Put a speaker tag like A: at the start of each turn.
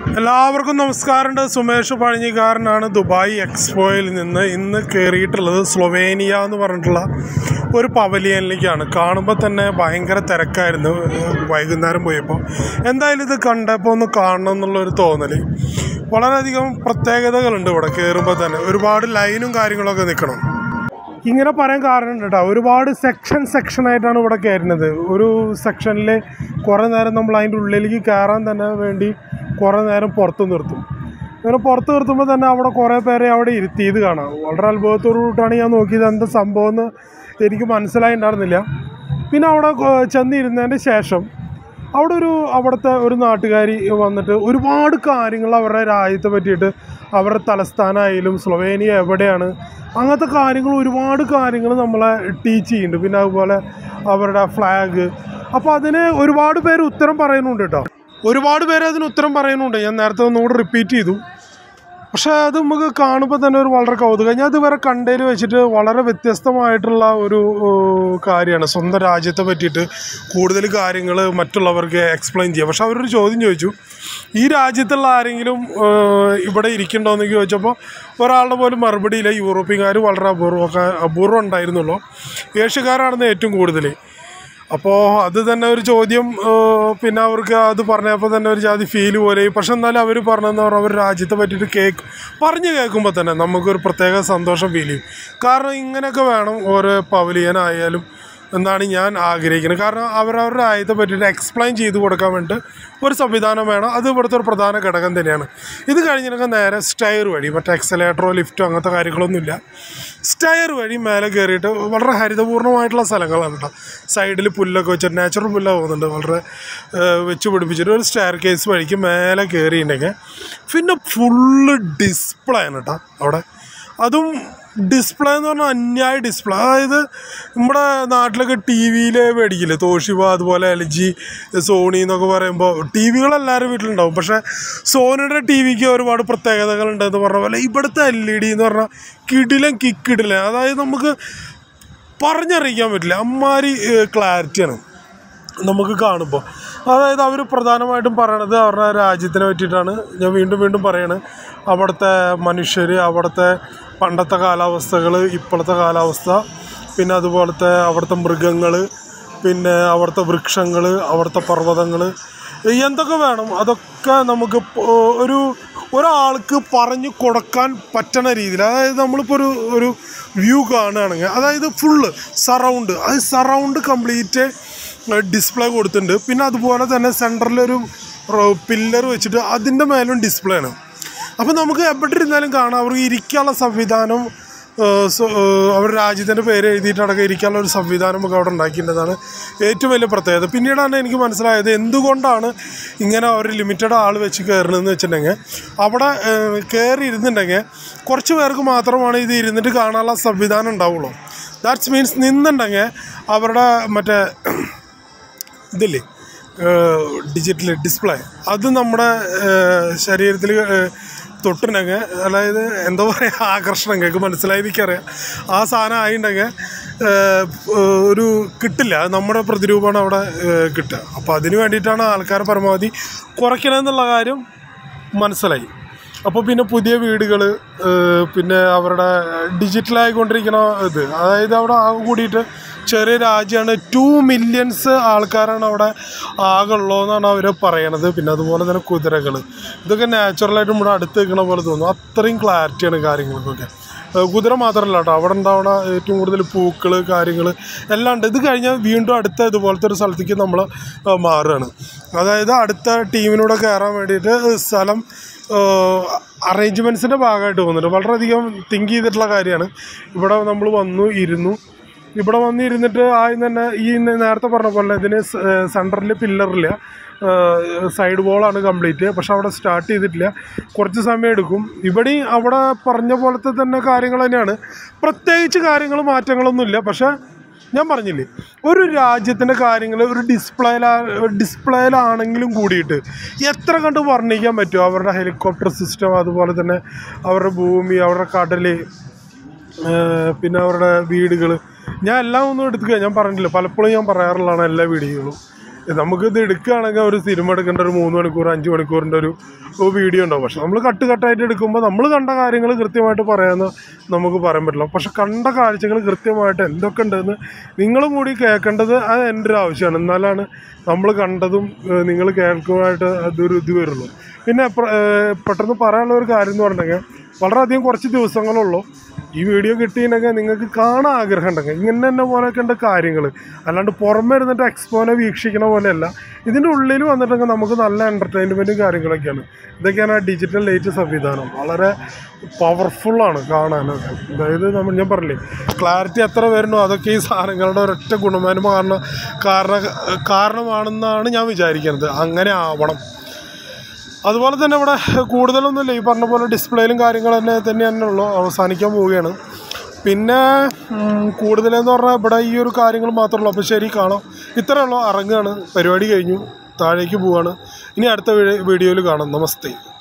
A: എല്ലാവർക്കും നമസ്കാരമുണ്ട് സുമേഷ് പഴഞ്ഞിക്കാരനാണ് ദുബായ് എക്സ്പോയിൽ നിന്ന് ഇന്ന് കയറിയിട്ടുള്ളത് സ്ലൊവേനിയ എന്ന് പറഞ്ഞിട്ടുള്ള ഒരു പവലിയനിലേക്കാണ് കാണുമ്പോൾ തന്നെ ഭയങ്കര തിരക്കായിരുന്നു ഏഹ് വൈകുന്നേരം പോയപ്പോൾ എന്തായാലും ഇത് കണ്ടപ്പോൾ ഒന്ന് കാണണം എന്നുള്ളൊരു തോന്നൽ വളരെയധികം പ്രത്യേകതകളുണ്ട് ഇവിടെ കയറുമ്പോൾ തന്നെ ഒരുപാട് ലൈനും കാര്യങ്ങളൊക്കെ നിൽക്കണം ഇങ്ങനെ പറയാൻ കാരണം കേട്ടോ ഒരുപാട് സെക്ഷൻ സെക്ഷനായിട്ടാണ് ഇവിടെ കയറുന്നത് ഒരു സെക്ഷനിൽ കുറേ നേരം നമ്മൾ അതിൻ്റെ ഉള്ളിലേക്ക് കയറാൻ തന്നെ വേണ്ടി കുറേ നേരം പുറത്ത് നിർത്തും അങ്ങനെ പുറത്ത് നിർത്തുമ്പോൾ തന്നെ അവിടെ കുറേ പേരെ അവിടെ ഇരുത്തിയത് കാണാം വളരെ അത്ഭുതത്തോടു കൂട്ടാണ് ഞാൻ നോക്കിയത് എന്താ സംഭവം എന്ന് എനിക്ക് മനസ്സിലായിട്ടുണ്ടായിരുന്നില്ല പിന്നെ അവിടെ കൊ- ചെന്നിരുന്നതിൻ്റെ ശേഷം അവിടെ ഒരു അവിടുത്തെ ഒരു നാട്ടുകാരി വന്നിട്ട് ഒരുപാട് കാര്യങ്ങൾ അവരുടെ രാജ്യത്തെ പറ്റിയിട്ട് അവരുടെ തലസ്ഥാനമായാലും സ്ലൊവേനിയ എവിടെയാണ് അങ്ങനത്തെ കാര്യങ്ങൾ ഒരുപാട് കാര്യങ്ങൾ നമ്മളെ ടീച്ച് ചെയ്യുന്നുണ്ട് പിന്നെ അതുപോലെ അവരുടെ ഫ്ലാഗ് അപ്പോൾ അതിന് ഒരുപാട് പേര് ഉത്തരം പറയുന്നുണ്ട് കേട്ടോ ഒരുപാട് പേര് അതിന് ഉത്തരം പറയുന്നുണ്ട് ഞാൻ നേരത്തെ ഒന്നുകൂടി റിപ്പീറ്റ് ചെയ്തു പക്ഷേ അത് നമുക്ക് കാണുമ്പോൾ തന്നെ ഒരു വളരെ കൗതുകം ഞാൻ ഇതുവരെ കണ്ടതിൽ വെച്ചിട്ട് വളരെ വ്യത്യസ്തമായിട്ടുള്ള ഒരു കാര്യമാണ് സ്വന്തം രാജ്യത്തെ പറ്റിയിട്ട് കൂടുതൽ കാര്യങ്ങൾ മറ്റുള്ളവർക്ക് എക്സ്പ്ലെയിൻ ചെയ്യുക പക്ഷെ അവരൊരു ചോദ്യം ചോദിച്ചു ഈ രാജ്യത്തുള്ള ആരെങ്കിലും ഏഹ്, ഇവിടെ ഇരിക്കണ്ടോ എന്ന് ചോദിച്ചപ്പോൾ ഒരാളുടെ പോലും മറുപടിയില്ല യൂറോപ്യൻകാർ വളരെ അപൂർവമൊക്കെ അപൂർവം ഉണ്ടായിരുന്നുള്ളൂ ഏഷ്യക്കാരാണെന്ന് ഏറ്റവും കൂടുതൽ അപ്പോൾ അത് തന്നെ ഒരു ചോദ്യം ഏഹ്, പിന്നെ അവർക്ക് അത് പറഞ്ഞപ്പോൾ തന്നെ ഒരു ജാതി ഫീൽ പോലെ പക്ഷെ എന്നാലും അവർ പറഞ്ഞതെന്ന് പറഞ്ഞാൽ അവർ രാജ്യത്തെ പറ്റിയിട്ട് കേക്ക് പറഞ്ഞു കേൾക്കുമ്പോൾ തന്നെ നമുക്കൊരു പ്രത്യേക സന്തോഷം ഫീൽ ചെയ്യും കാരണം ഇങ്ങനെയൊക്കെ വേണം ഓരോ പവലിയനായാലും എന്നാണ് ഞാൻ ആഗ്രഹിക്കുന്നത് കാരണം അവരവരുടെ രാജ്യത്തെ പറ്റിയിട്ട് എക്സ്പ്ലെയിൻ ചെയ്ത് കൊടുക്കാൻ വേണ്ടിയിട്ട് ഒരു സംവിധാനം വേണം അത് ഇവിടുത്തെ ഒരു പ്രധാന ഘടകം തന്നെയാണ് ഇത് കഴിഞ്ഞിട്ടൊക്കെ നേരെ സ്റ്റയർ വഴി മറ്റേ എക്സലേറ്ററോ ലിഫ്റ്റോ അങ്ങനത്തെ കാര്യങ്ങളൊന്നുമില്ല സ്റ്റയർ വഴി മേലെ കയറിയിട്ട് വളരെ ഹരിതപൂർണ്ണമായിട്ടുള്ള സ്ഥലങ്ങളാണ് കേട്ടോ സൈഡിൽ പുല്ലൊക്കെ വെച്ചിട്ട് നാച്ചുറൽ പുല്ല പോകുന്നുണ്ട് വളരെ ഏഹ്, വെച്ച് പിടിപ്പിച്ചിട്ട് ഒരു സ്റ്റയർ കേസ് വഴിക്ക് മേലെ കയറിയിട്ടുണ്ടെങ്കിൽ പിന്നെ ഫുള്ള് ഡിസ്പ്ലേ ആണ് കേട്ടോ അവിടെ അതും ഡിസ്പ്ലേ എന്ന് പറഞ്ഞാൽ അന്യായ ഡിസ്പ്ലേ അതായത് നമ്മുടെ നാട്ടിലൊക്കെ ടി വിയിൽ മേടിക്കില്ലേ തോഷിബ അതുപോലെ എൽ ജി സോണി എന്നൊക്കെ പറയുമ്പോൾ ടി വികൾ എല്ലാവരും വീട്ടിലുണ്ടാവും പക്ഷേ സോണിയുടെ ടി വിക്ക് ഒരുപാട് പ്രത്യേകതകളുണ്ടെന്ന് പറഞ്ഞ പോലെ ഇവിടുത്തെ എൽ ഇ ഡി എന്ന് പറഞ്ഞാൽ കിടിലം കിക്കിടിലം അതായത് നമുക്ക് പറഞ്ഞറിയിക്കാൻ പറ്റില്ല അമ്മാരി ക്ലാരിറ്റിയാണ് നമുക്ക് കാണുമ്പോൾ അതായത് അവർ പ്രധാനമായിട്ടും പറയണത് അവരുടെ രാജ്യത്തിനെ പറ്റിയിട്ടാണ് ഞാൻ വീണ്ടും വീണ്ടും പറയണ് അവിടുത്തെ മനുഷ്യർ അവിടുത്തെ പണ്ടത്തെ കാലാവസ്ഥകൾ ഇപ്പോഴത്തെ കാലാവസ്ഥ പിന്നെ അതുപോലത്തെ അവിടുത്തെ മൃഗങ്ങൾ പിന്നെ അവിടുത്തെ വൃക്ഷങ്ങൾ അവിടുത്തെ പർവ്വതങ്ങൾ എന്തൊക്കെ വേണം അതൊക്കെ നമുക്ക് പോ- ഒരു ഒരാൾക്ക് പറഞ്ഞു കൊടുക്കാൻ പറ്റണ രീതിയിൽ അതായത് നമ്മളിപ്പോൾ ഒരു ഒരു വ്യൂ കാണുകയാണെങ്കിൽ അതായത് ഫുള്ള് സറൗണ്ട് അത് സറൗണ്ട് കംപ്ലീറ്റ് ഡിസ്പ്ലേ കൊടുത്തിട്ടുണ്ട് പിന്നെ അതുപോലെ തന്നെ സെൻറ്ററിലൊരു പില്ലർ വെച്ചിട്ട് അതിൻ്റെ മേലും ഡിസ്പ്ലേ ആണ് അപ്പോൾ നമുക്ക് എവിടെ ഇരുന്നാലും കാണാം അവർക്ക് ഇരിക്കാനുള്ള സംവിധാനം ഏഹ്, സോ- ഏഹ്, അവരുടെ രാജ്യത്തിൻ്റെ പേര് എഴുതിയിട്ടടക്കം ഇരിക്കാനുള്ള ഒരു സംവിധാനം ഒക്കെ അവിടെ ഉണ്ടാക്കിയിട്ടുള്ളതാണ് ഏറ്റവും വലിയ പ്രത്യേകത പിന്നീടാണ് എനിക്ക് മനസ്സിലായത് എന്തുകൊണ്ടാണ് ഇങ്ങനെ ഒരു ലിമിറ്റഡ് ആൾ വെച്ച് കയറണമെന്ന് വെച്ചിട്ടുണ്ടെങ്കിൽ അവിടെ ഏഹ്, കയറി ഇരുന്നുണ്ടെങ്കിൽ കുറച്ച് പേർക്ക് മാത്രമാണ് ഇത് ഇരുന്നിട്ട് കാണാനുള്ള സംവിധാനം ഉണ്ടാവുള്ളൂ ദാറ്റ്സ് മീൻസ് നിന്നുണ്ടെങ്കിൽ അവരുടെ മറ്റേ ഇതില്ലേ ഡിജിറ്റൽ ഡിസ്പ്ലേ അത് നമ്മുടെ ശരീരത്തിൽ തൊട്ടുണ്ടെങ്കിൽ അതായത് എന്താ പറയുക ആകർഷണം കേൾക്ക് മനസ്സിലായി എനിക്കറിയാം ആ സാധനം ആയിട്ടുണ്ടെങ്കിൽ ഒരു കിട്ടില്ല അത് നമ്മുടെ പ്രതിരൂപമാണ് അവിടെ ഏഹ്, കിട്ടുക അപ്പോൾ അതിന് വേണ്ടിയിട്ടാണ് ആൾക്കാരെ പരമാവധി കുറയ്ക്കണമെന്നുള്ള കാര്യം മനസ്സിലായി അപ്പോൾ പിന്നെ പുതിയ വീടുകൾ പിന്നെ അവരുടെ ഡിജിറ്റലായിക്കൊണ്ടിരിക്കുന്ന ഇത് അതായത് അവിടെ ആകെ കൂടിയിട്ട് ചെറിയ രാജ്യമാണ് ടു മില്യൺസ് ആൾക്കാരാണ് അവിടെ ആകെ ഉള്ളതെന്നാണ് അവർ പറയണത് പിന്നെ അതുപോലെ തന്നെ കുതിരകൾ ഇതൊക്കെ നാച്ചുറലായിട്ട് നമ്മുടെ അടുത്ത് നിൽക്കണ പോലെ തോന്നും അത്രയും ക്ലാരിറ്റിയാണ് കാര്യങ്ങൾക്കൊക്കെ ഏഹ് കുതിര മാത്രമല്ല കേട്ടോ അവിടെ ഉണ്ടാവണ ഏറ്റവും കൂടുതൽ പൂക്കൾ കാര്യങ്ങൾ എല്ലാം ഉണ്ട് ഇത് കഴിഞ്ഞാൽ വീണ്ടും അടുത്ത ഇതുപോലത്തെ ഒരു സ്ഥലത്തേക്ക് നമ്മൾ മാറുകയാണ് അതായത് അടുത്ത ടീമിനൂടെ കയറാൻ വേണ്ടിയിട്ട് സ്ഥലം അറേഞ്ച്മെൻറ്റ്സിൻ്റെ ഭാഗമായിട്ട് പോകുന്നുണ്ട് വളരെയധികം തിങ്ക് ചെയ്തിട്ടുള്ള കാര്യമാണ് ഇവിടെ നമ്മൾ വന്നു ഇരുന്നു ഇവിടെ വന്ന് ഇരുന്നിട്ട് ആദ്യം തന്നെ ഈ ന- നേരത്തെ പറഞ്ഞ പോലെ ഇതിന് സെൻറ്ററിൽ പില്ലറില്ല സൈഡ് വോളാണ് കംപ്ലീറ്റ് പക്ഷെ അവിടെ സ്റ്റാർട്ട് ചെയ്തിട്ടില്ല കുറച്ച് സമയം എടുക്കും ഇവിടെയും അവിടെ പറഞ്ഞ പോലത്തെ തന്നെ കാര്യങ്ങൾ തന്നെയാണ് പ്രത്യേകിച്ച് കാര്യങ്ങൾ മാറ്റങ്ങളൊന്നുമില്ല പക്ഷേ ഞാൻ പറഞ്ഞില്ലേ ഒരു രാജ്യത്തിൻ്റെ കാര്യങ്ങൾ ഒരു ഡിസ്പ്ലേയിലാ ഡിസ്പ്ലേയിലാണെങ്കിലും കൂടിയിട്ട് എത്ര കണ്ട് വർണ്ണിക്കാൻ പറ്റുമോ അവരുടെ ഹെലികോപ്റ്റർ സിസ്റ്റം അതുപോലെ തന്നെ അവരുടെ ഭൂമി അവരുടെ കടൽ ഏഹ് പിന്നെ അവരുടെ വീടുകൾ ഞാൻ എല്ലാം ഒന്നും എടുക്കുക ഞാൻ പറഞ്ഞില്ല പലപ്പോഴും ഞാൻ പറയാറുള്ളതാണ് എല്ലാ വീഡിയോകളും നമുക്കിത് എടുക്കുകയാണെങ്കിൽ ഒരു സിനിമ എടുക്കേണ്ട ഒരു മൂന്ന് മണിക്കൂർ അഞ്ച് മണിക്കൂറിൻ്റെ ഒരു വീഡിയോ ഉണ്ടാവും പക്ഷെ നമ്മൾ കട്ട് കട്ടായിട്ട് എടുക്കുമ്പോൾ നമ്മൾ കണ്ട കാര്യങ്ങൾ കൃത്യമായിട്ട് പറയാമെന്ന് നമുക്ക് പറയാൻ പറ്റില്ല പക്ഷെ കണ്ട കാഴ്ചകൾ കൃത്യമായിട്ട് എന്തൊക്കെ ഉണ്ടെന്ന് നിങ്ങളും കൂടി കേൾക്കേണ്ടത് അത് എൻ്റെ ഒരു ആവശ്യമാണ് എന്നാലാണ് നമ്മൾ കണ്ടതും നിങ്ങൾ കേൾക്കുമായിട്ട് അതൊരു ഇത് വരുള്ളൂ പിന്നെ പ്ര- ഏഹ് പെട്ടെന്ന് പറയാനുള്ള ഒരു കാര്യം എന്ന് പറഞ്ഞിട്ടുണ്ടെങ്കിൽ വളരെയധികം കുറച്ച് ദിവസങ്ങളുള്ളൂ ഈ വീഡിയോ കിട്ടിയിട്ടുണ്ടെങ്കിൽ നിങ്ങൾക്ക് കാണാൻ ആഗ്രഹം ഉണ്ടെങ്കിൽ ഇങ്ങനെ തന്നെ പോലെയൊക്കെ ഉണ്ട് കാര്യങ്ങൾ അല്ലാണ്ട് പുറമെ ഇരുന്നിട്ട് എക്സ്പോനെ വീക്ഷിക്കണ പോലെയല്ല ഇതിൻ്റെ ഉള്ളിൽ വന്നിട്ടുണ്ടെങ്കിൽ നമുക്ക് നല്ല എൻ്റർടൈൻമെൻറ്റും കാര്യങ്ങളൊക്കെയാണ് ഇതൊക്കെയാണ് ആ ഡിജിറ്റൽ ലൈറ്റ് സംവിധാനം വളരെ പവർഫുള്ളാണ് കാണാനൊക്കെ അതായത് നമ്മൾ ഞാൻ പറഞ്ഞില്ലേ ക്ലാരിറ്റി എത്ര വരുന്നോ അതൊക്കെ ഈ സാധനങ്ങളുടെ ഒരൊറ്റ ഗുണമേന്മ കാരണം കാരണ കാരണമാണെന്നാണ് ഞാൻ വിചാരിക്കുന്നത് അങ്ങനെ ആവണം അതുപോലെ തന്നെ ഇവിടെ കൂടുതലൊന്നുമില്ല ഈ പറഞ്ഞ പോലെ ഡിസ്പ്ലേയിലും കാര്യങ്ങൾ തന്നെ തന്നെ തന്നെ ഉള്ളൂ അവസാനിക്കാൻ പോവുകയാണ് പിന്നെ ഉം, കൂടുതലെന്ന് പറഞ്ഞാൽ ഇവിടെ ഈ ഒരു കാര്യങ്ങൾ മാത്രമേ ഉള്ളൂ അപ്പോൾ ശരി കാണാം ഇത്രയേ ഉള്ളൂ ഇറങ്ങുകയാണ് പരിപാടി കഴിഞ്ഞു താഴേക്ക് പോവാണ് ഇനി അടുത്ത വീഡിയോയിൽ കാണാം നമസ്തേ